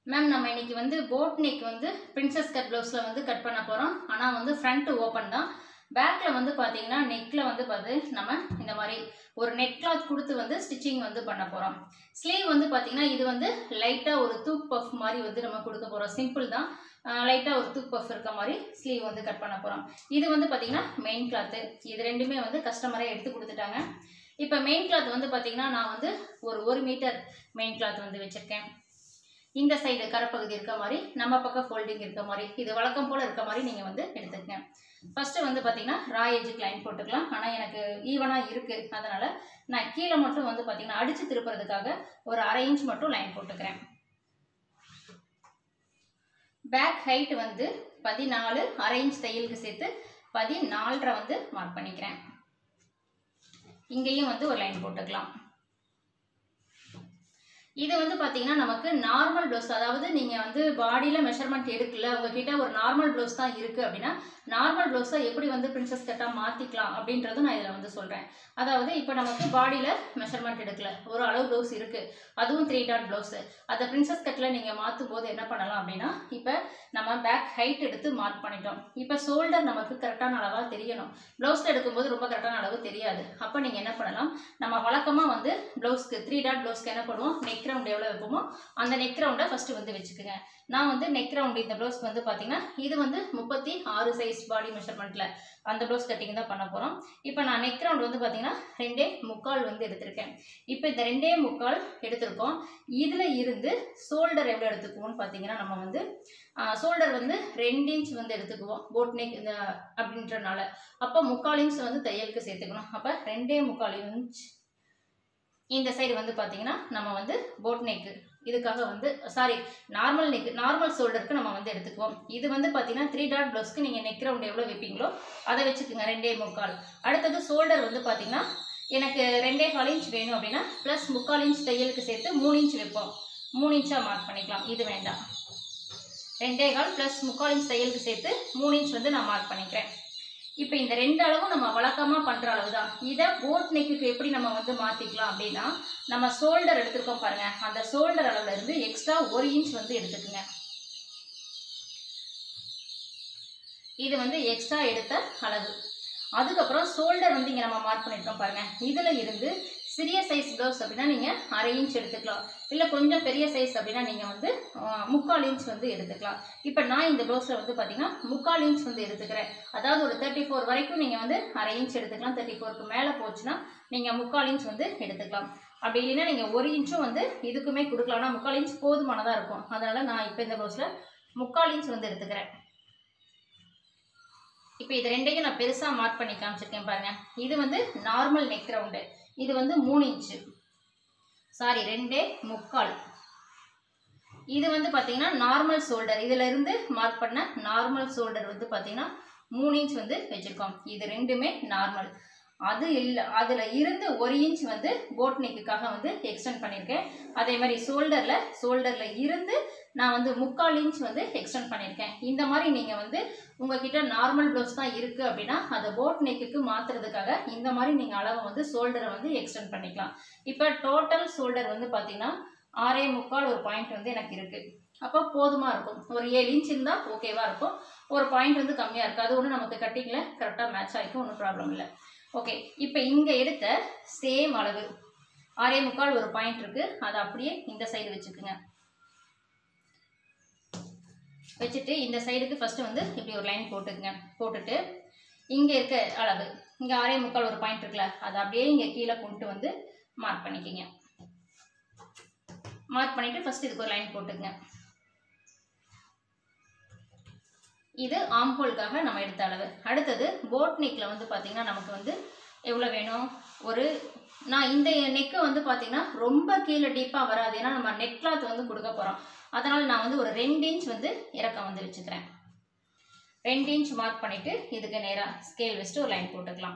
Ma'am நம்ம இன்னைக்கு வந்து போட் நெக் வந்து பிரின்சஸ் கட் ப்ளவுஸில் வந்து கட் பண்ண போகிறோம் ஆனால் வந்து ஃப்ரண்ட் ஓப்பன் தான் பேக்கில் வந்து பார்த்தீங்கன்னா நெக்கில் வந்து பார்த்து நம்ம இந்த மாதிரி ஒரு நெட் கிளாத் கொடுத்து வந்து ஸ்டிச்சிங் வந்து பண்ண போகிறோம் ஸ்லீவ் வந்து பார்த்தீங்கன்னா இது வந்து லைட்டாக ஒரு தூக் பஃப் மாதிரி வந்து நம்ம கொடுக்க போகிறோம் சிம்பிள் தான் லைட்டாக ஒரு தூக் பஃப் இருக்க மாதிரி ஸ்லீவ் வந்து கட் பண்ண போகிறோம் இது வந்து பார்த்தீங்கன்னா மெயின் கிளாத்து இது ரெண்டுமே வந்து கஸ்டமரே எடுத்து கொடுத்துட்டாங்க இப்போ மெயின் கிளாத் வந்து பார்த்தீங்கன்னா நான் வந்து ஒரு ஒரு மீட்டர் மெயின் கிளாத் வந்து வச்சுருக்கேன் இந்த சைடு கரப்பகுதி இருக்க மாதிரி நம்ம பக்கம் ஃபோல்டிங் இருக்க மாதிரி இது வழக்கம் போல் இருக்க மாதிரி நீங்கள் வந்து எடுத்துக்கங்க ஃபஸ்ட்டு வந்து பார்த்தீங்கன்னா ரா எஜுக்கு லைன் போட்டுக்கலாம் ஆனால் எனக்கு ஈவனாக இருக்குது அதனால் நான் கீழே மட்டும் வந்து பார்த்தீங்கன்னா அடித்து திருப்புறதுக்காக ஒரு அரை இன்ச் மட்டும் லைன் போட்டுக்கிறேன் பேக் ஹைட் வந்து பதினாலு அரை இன்ச் தையலுக்கு சேர்த்து பதினாலரை வந்து மார்க் பண்ணிக்கிறேன் இங்கேயும் வந்து ஒரு லைன் போட்டுக்கலாம் இது வந்து பார்த்தீங்கன்னா நமக்கு நார்மல் ப்ளவுஸ் அதாவது நீங்கள் வந்து பாடியில் மெஷர்மெண்ட் எடுக்கல உங்ககிட்ட ஒரு நார்மல் ப்ளவுஸ் தான் இருக்குது அப்படின்னா நார்மல் ப்ளவுஸை எப்படி வந்து பிரின்சஸ் கட்டாக மாற்றிக்கலாம் அப்படின்றதும் நான் இதில் வந்து சொல்கிறேன் அதாவது இப்போ நமக்கு பாடியில் மெஷர்மெண்ட் எடுக்கல ஒரு அளவு ப்ளவுஸ் இருக்குது அதுவும் த்ரீ டாட் ப்ளவுஸு அதை பிரின்சஸ் கட்டில் நீங்கள் மாற்றும் போது என்ன பண்ணலாம் அப்படின்னா இப்போ நம்ம பேக் ஹைட் எடுத்து மார்க் பண்ணிட்டோம் இப்போ ஷோல்டர் நமக்கு கரெக்டான அளவாக தெரியணும் ப்ளவுஸில் எடுக்கும்போது ரொம்ப கரெக்டான அளவு தெரியாது அப்போ நீங்கள் என்ன பண்ணலாம் நம்ம வழக்கமாக வந்து ப்ளவுஸ்க்கு த்ரீ டாட் ப்ளவுஸ்க்கு என்ன பண்ணுவோம் நெக் ரவுண்ட் எவ்வளோ வைப்போமோ அந்த நெக் ரவுண்டை ஃபஸ்ட்டு வந்து வச்சுக்கோங்க நான் வந்து நெக் ரவுண்டு இந்த ப்ளவுஸ்க்கு வந்து பார்த்தீங்கன்னா இது வந்து முப்பத்தி ஆறு சைஸ் பாடி மெஷர்மெண்ட்டில் அந்த ப்ளவுஸ் கட்டிங் தான் பண்ண போகிறோம் இப்போ நான் நெக் ரவுண்ட் வந்து பார்த்தீங்கன்னா ரெண்டே முக்கால் வந்து எடுத்திருக்கேன் இப்போ இந்த ரெண்டே முக்கால் எடுத்திருக்கோம் இதில் இருந்து ஷோல்டர் எவ்வளோ எடுத்துக்குவோம்னு பார்த்தீங்கன்னா நம்ம வந்து ஷோல்டர் வந்து ரெண்டு இன்ச் வந்து எடுத்துக்குவோம் போட் நெக் இந்த அப்படின்றனால அப்போ முக்கால் இன்ச் வந்து தையலுக்கு சேர்த்துக்கணும் அப்போ ரெண்டே முக்கால் இன்ச் இந்த சைடு வந்து பார்த்தீங்கன்னா நம்ம வந்து போட் நெக்கு இதுக்காக வந்து சாரி நார்மல் நெக் நார்மல் ஷோல்டருக்கு நம்ம வந்து எடுத்துக்குவோம் இது வந்து பார்த்தீங்கன்னா த்ரீ டாட் ப்ளவுஸ்க்கு நீங்கள் நெக் ரவுண்ட் எவ்வளோ வைப்பீங்களோ அதை வச்சுக்கோங்க ரெண்டே முக்கால் அடுத்தது ஷோல்டர் வந்து பார்த்தீங்கன்னா எனக்கு ரெண்டே கால் இன்ச் வேணும் அப்படின்னா ப்ளஸ் முக்கால் இன்ச் தையலுக்கு சேர்த்து மூணு இன்ச் வைப்போம் மூணு இன்ச்சாக மார்க் பண்ணிக்கலாம் இது வேண்டாம் ரெண்டே கால் ப்ளஸ் முக்கால் இன்ச் தையலுக்கு சேர்த்து மூணு இன்ச் வந்து நான் மார்க் பண்ணிக்கிறேன் இப்போ இந்த ரெண்டு அளவும் நம்ம வழக்கமாக பண்ணுற அளவு தான் இதை போட் நெக்குக்கு எப்படி நம்ம வந்து மாற்றிக்கலாம் அப்படின்னா நம்ம ஷோல்டர் எடுத்துருக்கோம் பாருங்க அந்த ஷோல்டர் அளவுல இருந்து எக்ஸ்ட்ரா ஒரு இன்ச் வந்து எடுத்துக்குங்க இது வந்து எக்ஸ்ட்ரா எடுத்த அளவு அதுக்கப்புறம் ஷோல்டர் வந்து இங்கே நம்ம மார்க் பண்ணியிருக்கோம் பாருங்க இதில் இருந்து சிறிய சைஸ் ப்ளவுஸ் அப்படின்னா நீங்கள் அரை இன்ச் எடுத்துக்கலாம் இல்லை கொஞ்சம் பெரிய சைஸ் அப்படின்னா நீங்கள் வந்து முக்கால் இன்ச் வந்து எடுத்துக்கலாம் இப்போ நான் இந்த ப்ளவுஸில் வந்து பார்த்தீங்கன்னா முக்கால் இன்ச் வந்து எடுத்துக்கிறேன் அதாவது ஒரு தேர்ட்டி ஃபோர் வரைக்கும் நீங்கள் வந்து அரை இன்ச் எடுத்துக்கலாம் தேர்ட்டி ஃபோருக்கு மேலே போச்சுன்னா நீங்கள் முக்கால் இன்ச் வந்து எடுத்துக்கலாம் அப்படி இல்லைன்னா நீங்கள் ஒரு இன்ச்சும் வந்து இதுக்குமே கொடுக்கலாம் ஆனால் முக்கால் இன்ச் போதுமானதாக இருக்கும் அதனால் நான் இப்போ இந்த ப்ளவுஸில் முக்கால் இன்ச் வந்து எடுத்துக்கிறேன் இப்போ இது ரெண்டையும் நான் பெருசாக மார்க் பண்ணி காமிச்சிருக்கேன் பாருங்கள் இது வந்து நார்மல் நெக் ரவுண்டு இது வந்து மூணு இன்ச்சு சாரி ரெண்டே முக்கால் இது வந்து பார்த்தீங்கன்னா நார்மல் ஷோல்டர் இதில் இருந்து மார்க் பண்ண நார்மல் ஷோல்டர் வந்து பார்த்தீங்கன்னா மூணு இன்ச் வந்து வச்சுருக்கோம் இது ரெண்டுமே நார்மல் அது இல்லை அதில் இருந்து ஒரு இன்ச் வந்து போட் நெக்குக்காக வந்து எக்ஸ்டெண்ட் பண்ணியிருக்கேன் அதே மாதிரி ஷோல்டரில் ஷோல்டரில் இருந்து நான் வந்து முக்கால் இன்ச் வந்து எக்ஸ்டெண்ட் பண்ணியிருக்கேன் இந்த மாதிரி நீங்கள் வந்து உங்ககிட்ட நார்மல் ப்ளவுஸ் தான் இருக்குது அப்படின்னா அதை போட் நெக்குக்கு மாற்றுறதுக்காக இந்த மாதிரி நீங்கள் அளவை வந்து ஷோல்டரை வந்து எக்ஸ்டெண்ட் பண்ணிக்கலாம் இப்போ டோட்டல் ஷோல்டர் வந்து பார்த்தீங்கன்னா ஆறே முக்கால் ஒரு பாயிண்ட் வந்து எனக்கு இருக்குது அப்போ போதுமாக இருக்கும் ஒரு ஏழு இன்ச் இருந்தால் ஓகேவாக இருக்கும் ஒரு பாயிண்ட் வந்து கம்மியாக இருக்குது அது ஒன்றும் நமக்கு கட்டிங்கில் கரெக்டாக மேட்ச் ஆகிக்கும் ஒன்றும் ப்ராப்ளம் இல்லை ஓகே இப்போ இங்கே எடுத்த சேம் அளவு ஆறே முக்கால் ஒரு பாயிண்ட் இருக்குது அதை அப்படியே இந்த சைடு வச்சுக்குங்க வச்சுட்டு இந்த சைடுக்கு ஃபஸ்ட்டு வந்து இப்படி ஒரு லைன் போட்டுக்குங்க போட்டுட்டு இங்கே இருக்க அளவு இங்கே ஆறே முக்கால் ஒரு பாயிண்ட் இருக்குல்ல அதை அப்படியே இங்கே கீழே கொண்டு வந்து மார்க் பண்ணிக்கிங்க மார்க் பண்ணிவிட்டு ஃபஸ்ட் இதுக்கு ஒரு லைன் போட்டுக்குங்க இது ஆம்ஹோலுக்காக நம்ம எடுத்த அளவு அடுத்தது போட் நெக்கில் வந்து பார்த்திங்கன்னா நமக்கு வந்து எவ்வளோ வேணும் ஒரு நான் இந்த நெக்கு வந்து பார்த்திங்கன்னா ரொம்ப கீழே டீப்பாக வராது ஏன்னா நம்ம நெக் கிளாத் வந்து கொடுக்க போகிறோம் அதனால் நான் வந்து ஒரு ரெண்டு இன்ச் வந்து இறக்கம் வந்து வச்சுக்கிறேன் ரெண்டு இன்ச் மார்க் பண்ணிவிட்டு இதுக்கு நேராக ஸ்கேல் வச்சுட்டு ஒரு லைன் போட்டுக்கலாம்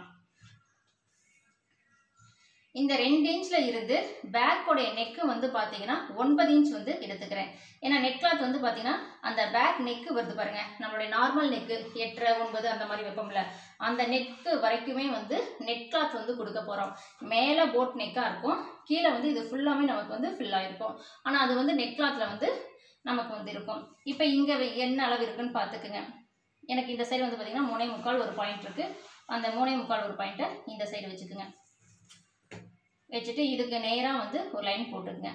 இந்த ரெண்டு இன்ச்சில் இருந்து பேக்கோடைய நெக்கு வந்து பார்த்தீங்கன்னா ஒன்பது இன்ச் வந்து எடுத்துக்கிறேன் ஏன்னா நெட் கிளாத் வந்து பார்த்தீங்கன்னா அந்த பேக் நெக்கு வருது பாருங்க நம்மளுடைய நார்மல் நெக்கு எட்டரை ஒன்பது அந்த மாதிரி வைப்போம்ல அந்த நெக்கு வரைக்குமே வந்து நெட் கிளாத் வந்து கொடுக்க போகிறோம் மேலே போட் நெக்காக இருக்கும் கீழே வந்து இது ஃபுல்லாமே நமக்கு வந்து ஃபில் ஆகிருக்கும் ஆனால் அது வந்து நெட் கிளாத்தில் வந்து நமக்கு வந்து இருக்கும் இப்போ இங்கே என்ன அளவு இருக்குன்னு பார்த்துக்குங்க எனக்கு இந்த சைடு வந்து பார்த்திங்கன்னா மூணே முக்கால் ஒரு பாயிண்ட் இருக்குது அந்த மூணே முக்கால் ஒரு பாயிண்ட்டை இந்த சைடு வச்சுக்குங்க வச்சுட்டு இதுக்கு நேராக வந்து ஒரு லைன் போட்டுக்குங்க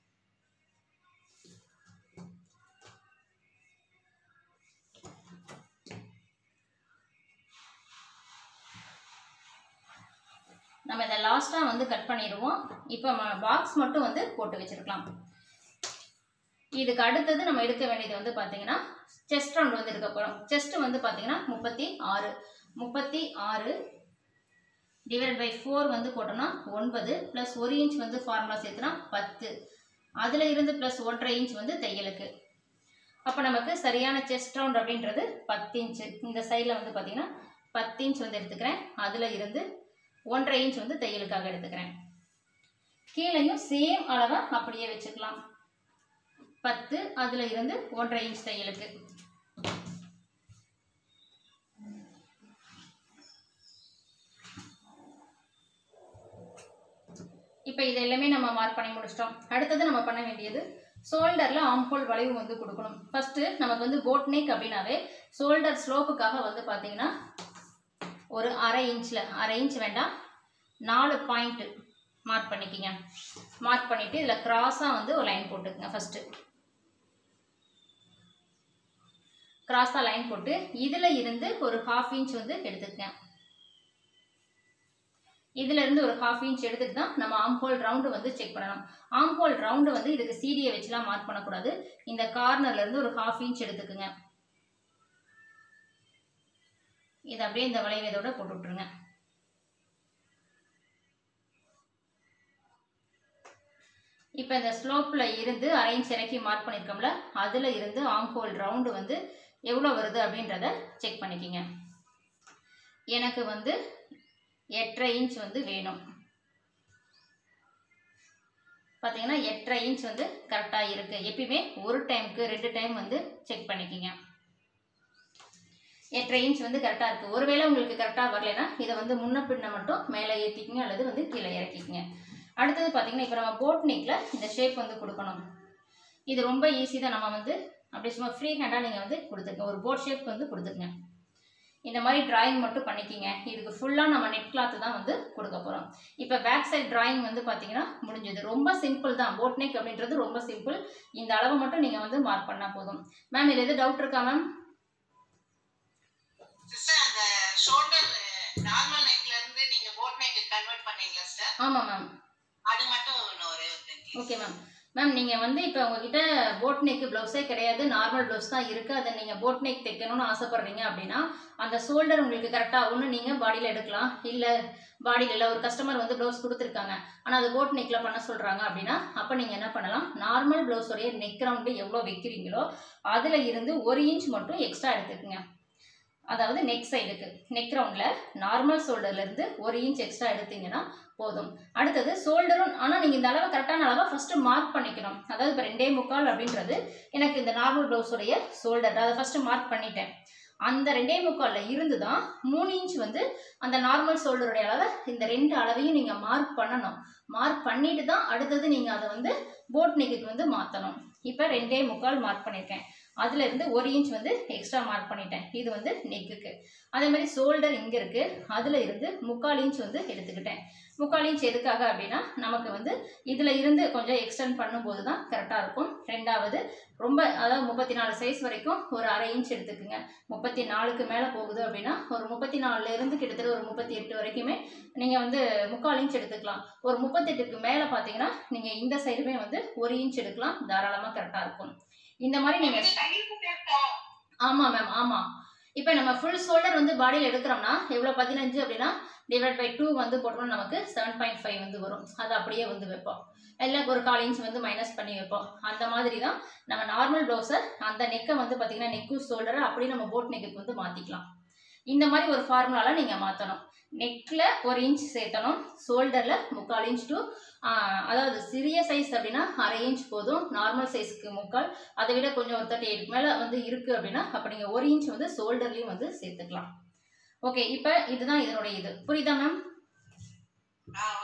நம்ம இதை லாஸ்ட்டாக வந்து கட் பண்ணிடுவோம் இப்போ பாக்ஸ் மட்டும் வந்து போட்டு வச்சுருக்கலாம் இதுக்கு அடுத்தது நம்ம எடுக்க வேண்டியது வந்து பார்த்தீங்கன்னா செஸ்ட் ரவுண்ட் வந்து எடுக்க போகிறோம் செஸ்ட் வந்து பார்த்தீங்கன்னா முப்பத்தி ஆறு முப்பத்தி ஆறு டிவைட் பை ஃபோர் வந்து போட்டோம்னா ஒன்பது ப்ளஸ் ஒரு இன்ச் வந்து ஃபார்முலா சேர்த்துனா பத்து அதில் இருந்து ப்ளஸ் ஒன்றரை இன்ச் வந்து தையலுக்கு அப்போ நமக்கு சரியான செஸ்ட் ரவுண்ட் அப்படின்றது பத்து இன்ச்சு இந்த சைடில் வந்து பார்த்தீங்கன்னா பத்து இன்ச் வந்து எடுத்துக்கிறேன் அதில் இருந்து ஒன்றரை இன்ச் வந்து தையலுக்காக எடுத்துக்கிறேன் கீழையும் சேம் அளவை அப்படியே வச்சுக்கலாம் பத்து அதில் இருந்து ஒன்றரை இன்ச் தையலுக்கு இப்போ இது எல்லாமே நம்ம மார்க் பண்ணி முடிச்சிட்டோம் அடுத்தது நம்ம பண்ண வேண்டியது ஷோல்டரில் ஆம்ஹோல் வளைவு வந்து கொடுக்கணும் ஃபஸ்ட்டு நமக்கு வந்து போட் நெக் அப்படின்னாவே ஷோல்டர் ஸ்லோப்புக்காக வந்து பார்த்தீங்கன்னா ஒரு அரை இன்ச்சில் அரை இன்ச் வேண்டாம் நாலு பாயிண்ட்டு மார்க் பண்ணிக்கிங்க மார்க் பண்ணிவிட்டு இதில் கிராஸாக வந்து ஒரு லைன் போட்டுக்குங்க ஃபஸ்ட்டு கிராஸாக லைன் போட்டு இதில் இருந்து ஒரு ஹாஃப் இன்ச் வந்து எடுத்துக்கங்க இதுல இருந்து ஒரு ஹாஃப் இன்ச் எடுத்துட்டு தான் நம்ம ஆம்ஹோல் ரவுண்டு வந்து செக் பண்ணணும் ஆம்ஹோல் ரவுண்டு வந்து இதுக்கு சீடியை வச்சுலாம் மார்க் பண்ணக்கூடாது இந்த கார்னர்ல இருந்து ஒரு ஹாஃப் இன்ச் எடுத்துக்குங்க இது அப்படியே இந்த வளைவு இதோட போட்டு விட்டுருங்க இப்போ இந்த ஸ்லோப்பில் இருந்து அரை இன்ச் இறக்கி மார்க் பண்ணியிருக்கோம்ல அதில் இருந்து ஆம்ஹோல் ரவுண்டு வந்து எவ்வளோ வருது அப்படின்றத செக் பண்ணிக்கிங்க எனக்கு வந்து எட்டரை இன்ச் வந்து வேணும் பார்த்தீங்கன்னா எட்டரை இன்ச் வந்து கரெக்டாக இருக்குது எப்பயுமே ஒரு டைமுக்கு ரெண்டு டைம் வந்து செக் பண்ணிக்கிங்க எட்டரை இன்ச் வந்து கரெக்டாக இருக்குது ஒருவேளை உங்களுக்கு கரெக்டாக வரலைன்னா இதை வந்து முன்ன பின்ன மட்டும் மேலே ஏற்றிக்கிங்க அல்லது வந்து கீழே இறக்கிக்கிங்க அடுத்தது பார்த்தீங்கன்னா இப்போ நம்ம போட் நெக்கில் இந்த ஷேப் வந்து கொடுக்கணும் இது ரொம்ப ஈஸி தான் நம்ம வந்து அப்படி சும்மா ஃப்ரீ ஹேண்டாக நீங்கள் வந்து கொடுத்துருங்க ஒரு போட் ஷேப் வந்து கொடுத்துருங்க இந்த மாதிரி டிராயிங் மட்டும் பண்ணிக்கிங்க இதுக்கு ஃபுல்லாக நம்ம நெட் கிளாத்து தான் வந்து கொடுக்க போகிறோம் இப்போ பேக் சைட் டிராயிங் வந்து பார்த்தீங்கன்னா முடிஞ்சது ரொம்ப சிம்பிள் தான் போட் நெக் அப்படின்றது ரொம்ப சிம்பிள் இந்த அளவு மட்டும் நீங்கள் வந்து மார்க் பண்ணால் போதும் மேம் இதில் எது டவுட் இருக்கா மேம் சிஸ்டர் அந்த ஷோல்டர் நார்மல் நெக்ல இருந்து நீங்க போட் நெக் கன்வெர்ட் பண்ணீங்களா சிஸ்டர் ஆமாம் மேம் அது மட்டும் இன்னும் ஒரே ஒரு thing. ஓகே மேம் மேம் நீங்கள் வந்து இப்போ உங்ககிட்ட போட் நெக் ப்ளவுஸே கிடையாது நார்மல் ப்ளவுஸ் தான் இருக்குது அதை நீங்கள் போட் நெக் தைக்கணும்னு ஆசைப்பட்றீங்க அப்படின்னா அந்த ஷோல்டர் உங்களுக்கு கரெக்டாக ஒன்று நீங்கள் பாடியில் எடுக்கலாம் இல்லை பாடியில் இல்லை ஒரு கஸ்டமர் வந்து ப்ளவுஸ் கொடுத்துருக்காங்க ஆனால் அது போட் நெக்கில் பண்ண சொல்கிறாங்க அப்படின்னா அப்போ நீங்கள் என்ன பண்ணலாம் நார்மல் ப்ளவுஸோடைய நெக் ரவுண்டு எவ்வளோ வைக்கிறீங்களோ அதில் இருந்து ஒரு இன்ச் மட்டும் எக்ஸ்ட்ரா எடுத்துக்கங்க அதாவது நெக் சைடுக்கு நெக் ரவுண்டில் நார்மல் ஷோல்டர்லேருந்து ஒரு இன்ச் எக்ஸ்ட்ரா எடுத்தீங்கன்னா போதும் அடுத்தது ஷோல்டரும் ஆனால் நீங்கள் இந்த அளவை கரெக்டான அளவை ஃபஸ்ட்டு மார்க் பண்ணிக்கணும் அதாவது இப்போ ரெண்டே முக்கால் அப்படின்றது எனக்கு இந்த நார்மல் ப்ளவுஸுடைய ஷோல்டர் அதை ஃபஸ்ட்டு மார்க் பண்ணிட்டேன் அந்த ரெண்டே முக்காலில் இருந்து தான் மூணு இன்ச் வந்து அந்த நார்மல் ஷோல்டருடைய அளவை இந்த ரெண்டு அளவையும் நீங்கள் மார்க் பண்ணணும் மார்க் பண்ணிட்டு தான் அடுத்தது நீங்கள் அதை வந்து போட் நெக்குக்கு வந்து மாற்றணும் இப்போ ரெண்டே முக்கால் மார்க் பண்ணியிருக்கேன் அதுல இருந்து ஒரு இன்ச் வந்து எக்ஸ்ட்ரா மார்க் பண்ணிட்டேன் இது வந்து நெக்குக்கு அதே மாதிரி ஷோல்டர் இங்கே இருக்குது அதில் இருந்து முக்கால் இன்ச் வந்து எடுத்துக்கிட்டேன் முக்கால் இன்ச் எதுக்காக அப்படின்னா நமக்கு வந்து இதில் இருந்து கொஞ்சம் எக்ஸ்டெண்ட் பண்ணும்போது தான் கரெக்டாக இருக்கும் ரெண்டாவது ரொம்ப அதாவது முப்பத்தி நாலு சைஸ் வரைக்கும் ஒரு அரை இன்ச் எடுத்துக்குங்க முப்பத்தி நாலுக்கு மேலே போகுது அப்படின்னா ஒரு முப்பத்தி நாலுல இருந்து கிட்டத்தட்ட ஒரு முப்பத்தி எட்டு வரைக்குமே நீங்கள் வந்து முக்கால் இன்ச் எடுத்துக்கலாம் ஒரு முப்பத்தெட்டுக்கு மேலே பார்த்தீங்கன்னா நீங்கள் இந்த சைடுமே வந்து ஒரு இன்ச் எடுக்கலாம் தாராளமாக கரெக்டாக இருக்கும் இந்த மாதிரி நீங்கள் இது தையலுக்கு சேர்த்தா ஆமாம் மேம் ஆமாம் இப்போ நம்ம ஃபுல் ஷோல்டர் வந்து பாடியில் எடுக்கிறோம்னா எவ்வளோ பதினஞ்சு அப்படின்னா டிவைட் பை டூ வந்து போட்டோம்னா நமக்கு செவன் பாயிண்ட் ஃபைவ் வந்து வரும் அது அப்படியே வந்து வைப்போம் இல்லை ஒரு கால் இன்ச் வந்து மைனஸ் பண்ணி வைப்போம் அந்த மாதிரி தான் நம்ம நார்மல் ப்ளவுஸை அந்த நெக்கை வந்து பார்த்தீங்கன்னா நெக்கு ஷோல்டரை அப்படியே நம்ம போட் நெக்குக்கு வந்து மாற்றிக்கலாம் இந்த மாதிரி ஒரு ஃபார்முலாவில் நீங்கள் மாற்றணும் நெக்கில் ஒரு இன்ச் சேர்த்தணும் ஷோல்டரில் முக்கால் இன்ச் டு அதாவது சிறிய சைஸ் அப்படின்னா அரை இன்ச் போதும் நார்மல் சைஸ்க்கு முக்கால் அதை விட கொஞ்சம் ஒரு தேர்ட்டி எயிட் மேலே வந்து இருக்குது அப்படின்னா அப்போ நீங்கள் ஒரு இன்ச் வந்து ஷோல்டர்லேயும் வந்து சேர்த்துக்கலாம் ஓகே இப்போ இதுதான் இதனுடைய இது புரியுதா மேம் ஆ ஓகே சிஸ்டர்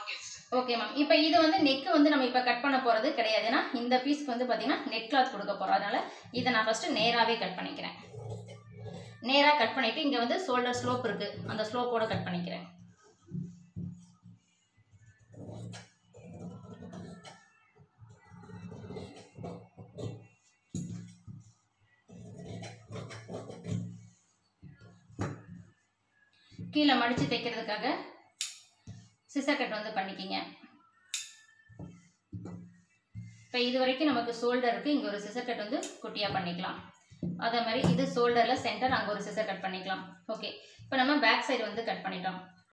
ஓகே மேம் இப்போ இது வந்து நெக் வந்து நம்ம இப்போ கட் பண்ண போகிறது கிடையாது ஏன்னா இந்த பீஸ்க்கு வந்து பார்த்தீங்கன்னா நெட் கிளாத் கொடுக்க போகிறோம் அதனால இதை நான் ஃபஸ்ட்டு நேராகவே கட் பண்ணிக்கிறேன் நேராக கட் பண்ணிவிட்டு இங்கே வந்து ஷோல்டர் ஸ்லோப் இருக்குது அந்த ஸ்லோப்போட கட் பண்ணிக்கிறேன் கீழே மடித்து தைக்கிறதுக்காக சிசர் கட் வந்து பண்ணிக்கிங்க இப்போ இது வரைக்கும் நமக்கு ஷோல்டர் இருக்குது இங்கே ஒரு சிசர் கட் வந்து குட்டியாக பண்ணிக்கலாம் அதே மாதிரி இது ஷோல்டரில் சென்டர் அங்கே ஒரு சிசர் கட் பண்ணிக்கலாம் ஓகே இப்போ நம்ம பேக் சைடு வந்து கட் பண்ணிட்டோம்